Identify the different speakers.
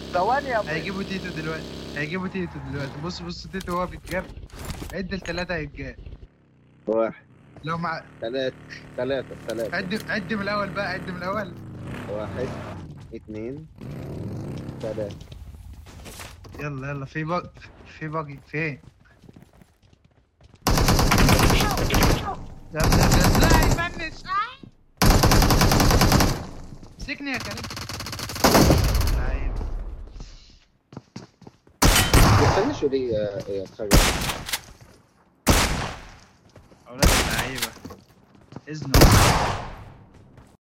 Speaker 1: ثواني يا ابوي
Speaker 2: هيجيبوا تيتو دلوقتي هيجيبوا تيتو دلوقتي بص بص تيتو هو بيتجاب عد الثلاثة هيتجاب
Speaker 3: واحد
Speaker 2: لو مع
Speaker 3: ثلاثة ثلاثة ثلاثة
Speaker 2: عد عد من الأول بقى عد من الأول
Speaker 3: واحد اثنين ثلاثة
Speaker 2: يلا يلا في بق في باقي فين؟ يلا يلا لا يفنش آه. مسكني يا كريم لعيب
Speaker 3: بتفنشوا ليه يا يا خالد؟
Speaker 2: أولاد اللعيبة إذنه